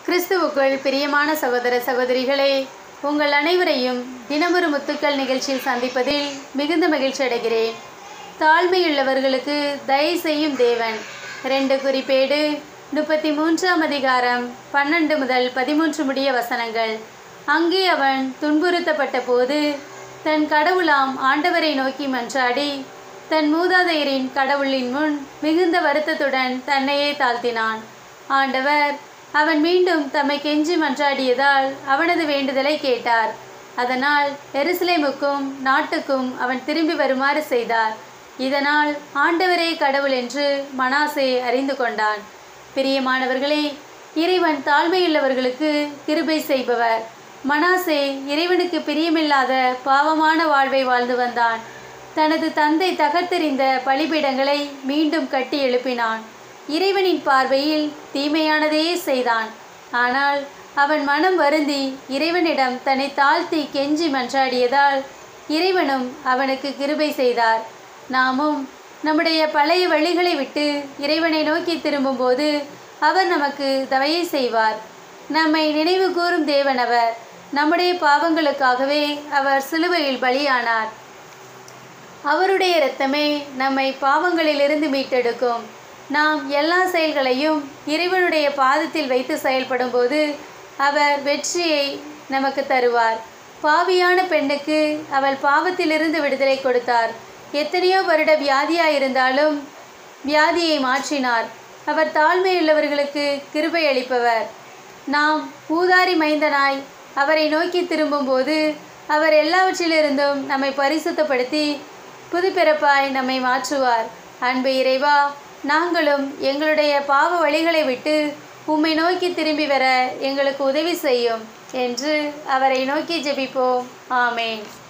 கிறிஸ்துவுக்குள் பிரியமான சகோதர சகோதரிகளே உங்கள் அனைவரையும் தினமொரு முத்துக்கள் நிகழ்ச்சியில் சந்திப்பதில் மிகுந்த மகிழ்ச்சி அடைகிறேன் தாழ்மையுள்ளவர்களுக்கு தயை செய்யும் தேவன் ரெண்டு குறிப்பேடு முப்பத்தி மூன்றாம் அதிகாரம் பன்னெண்டு முதல் பதிமூன்று முடிய வசனங்கள் அங்கே அவன் துன்புறுத்தப்பட்ட போது தன் கடவுளாம் ஆண்டவரை நோக்கி மன்றாடி தன் மூதாதையரின் கடவுளின் முன் மிகுந்த வருத்தத்துடன் தன்னையே தாழ்த்தினான் ஆண்டவர் அவன் மீண்டும் தம்மை கெஞ்சி மன்றாடியதால் அவனது வேண்டுதலை கேட்டார் அதனால் எருசலேமுக்கும் நாட்டுக்கும் அவன் திரும்பி வருமாறு செய்தார் இதனால் ஆண்டவரே கடவுள் என்று மனாசே அறிந்து கொண்டான் பிரியமானவர்களே இறைவன் தாழ்மையுள்ளவர்களுக்கு கிருபை செய்பவர் மனாசே இறைவனுக்கு பிரியமில்லாத பாவமான வாழ்வை வாழ்ந்து வந்தான் தனது தந்தை தகர்த்தெறிந்த பலிபீடங்களை மீண்டும் கட்டி எழுப்பினான் இறைவனின் பார்வையில் தீமையானதையே செய்தான் ஆனால் அவன் மனம் வருந்தி இறைவனிடம் தன்னை தாழ்த்தி கெஞ்சி மன்றாடியதால் இறைவனும் அவனுக்கு கிருபை செய்தார் நாமும் நம்முடைய பழைய வழிகளை விட்டு இறைவனை நோக்கி திரும்பும்போது அவர் நமக்கு தவையை செய்வார் நம்மை நினைவு கூறும் தேவன் அவர் நம்முடைய பாவங்களுக்காகவே அவர் சிலுவையில் பலியானார் அவருடைய இரத்தமே நம்மை பாவங்களிலிருந்து மீட்டெடுக்கும் நாம் எல்லா செயல்களையும் இறைவனுடைய பாதத்தில் வைத்து செயல்படும்போது அவர் வெற்றியை நமக்கு தருவார் பாவியான பெண்ணுக்கு அவள் பாவத்திலிருந்து விடுதலை கொடுத்தார் எத்தனையோ வருட வியாதியாயிருந்தாலும் வியாதியை மாற்றினார் அவர் தாழ்மையுள்ளவர்களுக்கு கிருபை அளிப்பவர் நாம் ஊதாரி மைந்தனாய் அவரை நோக்கி திரும்பும்போது அவர் எல்லாவற்றிலிருந்தும் நம்மை பரிசுத்தப்படுத்தி புதுப்பிறப்பாய் நம்மை மாற்றுவார் அன்பு இறைவா நாங்களும் எங்களுடைய பாவ வழிகளை விட்டு உம்மை நோக்கி திரும்பி வர எங்களுக்கு உதவி செய்யும் என்று அவரை நோக்கி ஜெபிப்போம் ஆமேன்